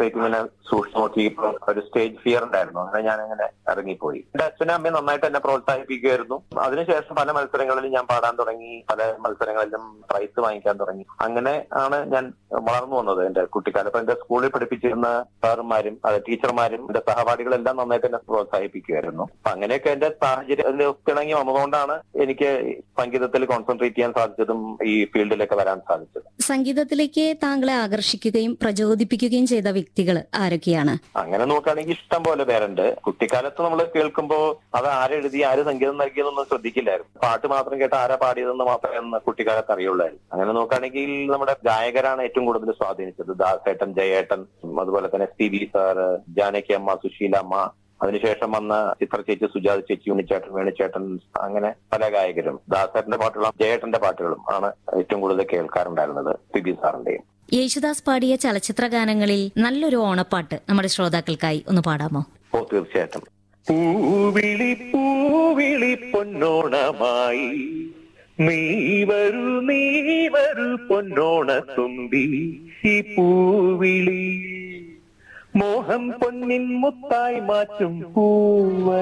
website ഇങ്ങനെ സൂക്ഷിച്ചു നോക്കിയപ്പോൾ ഒരു സ്റ്റേജ് ഫിയർ ഉണ്ടായിരുന്നു അങ്ങനെ ഞാൻ അങ്ങനെ ഇറങ്ങിപ്പോയി എന്റെ അച്ഛനും അമ്മയും നന്നായിട്ട് എന്നെ പ്രോത്സാഹിപ്പിക്കുമായിരുന്നു അതിനുശേഷം പല മത്സരങ്ങളിലും ഞാൻ പാടാൻ തുടങ്ങി പല മത്സരങ്ങളിലും പ്രൈസ് വാങ്ങിക്കാൻ തുടങ്ങി അങ്ങനെ ആണ് ഞാൻ വളർന്നു വന്നത് എന്റെ കുട്ടിക്കാലം അപ്പൊ എന്റെ സ്കൂളിൽ പഠിപ്പിച്ചിരുന്ന സാറുമാരും അത് ടീച്ചർമാരും എന്റെ സഹപാഠികളെല്ലാം നന്നായിട്ട് എന്നെ പ്രോത്സാഹിപ്പിക്കുമായിരുന്നു അപ്പൊ അങ്ങനെയൊക്കെ എന്റെ സാഹചര്യം ഇണങ്ങി വന്നതുകൊണ്ടാണ് എനിക്ക് സംഗീതത്തിൽ കോൺസെൻട്രേറ്റ് ചെയ്യാൻ സാധിച്ചതും ഈ ഫീൽഡിലേക്ക് വരാൻ സാധിച്ചത് സംഗീതത്തിലേക്ക് താങ്കളെ ആകർഷിക്കുകയും പ്രചോദിപ്പിക്കുകയും ചെയ്ത വ്യക്തികൾ ആരൊക്കെയാണ് അങ്ങനെ നോക്കുകയാണെങ്കിൽ ഇഷ്ടം പോലെ പേരുണ്ട് കുട്ടിക്കാലത്ത് നമ്മൾ കേൾക്കുമ്പോൾ അത് ആരെഴുതി ആര് സംഗീതം നൽകിയതൊന്നും ശ്രദ്ധിക്കില്ലായിരുന്നു പാട്ട് മാത്രം കേട്ട് ആരാ പാടിയതെന്ന് മാത്രമേ അന്ന് കുട്ടിക്കാലത്ത് അറിയുള്ളായിരുന്നു അങ്ങനെ നോക്കുകയാണെങ്കിൽ നമ്മുടെ ഗായകരാണ് ഏറ്റവും കൂടുതൽ സ്വാധീനിച്ചത് ദാസേട്ടൻ ജയേട്ടൻ അതുപോലെ തന്നെ S P B sir Janaki അമ്മ സുശീല അമ്മ അതിനുശേഷം വന്ന ചിത്ര ചേച്ചി സുജാത ചേച്ചി ഉണ്ണിച്ചേട്ടൻ വേണുചേട്ടൻ അങ്ങനെ പല ഗായകരും ദാസേട്ടന്റെ പാട്ടുകളും ജയേട്ടന്റെ പാട്ടുകളും ആണ് ഏറ്റവും കൂടുതൽ കേൾക്കാറുണ്ടായിരുന്നത് പി ബി സാറിന്റെയും യേശുദാസ് പാടിയ ചലച്ചിത്ര ഗാനങ്ങളിൽ നല്ലൊരു ഓണപ്പാട്ട് നമ്മുടെ ശ്രോതാക്കൾക്കായി ഒന്ന് പാടാമോ ഓ തീർച്ചയായിട്ടും പൂവിളി പൂവിളി പൊന്നോണമായി നീ വരൂ നീ വരൂ പൊന്നോണ തുമ്പി ഈ പൂവിളി മോഹം പൊന്നിൻ മുത്തായി മാറ്റും പൂവ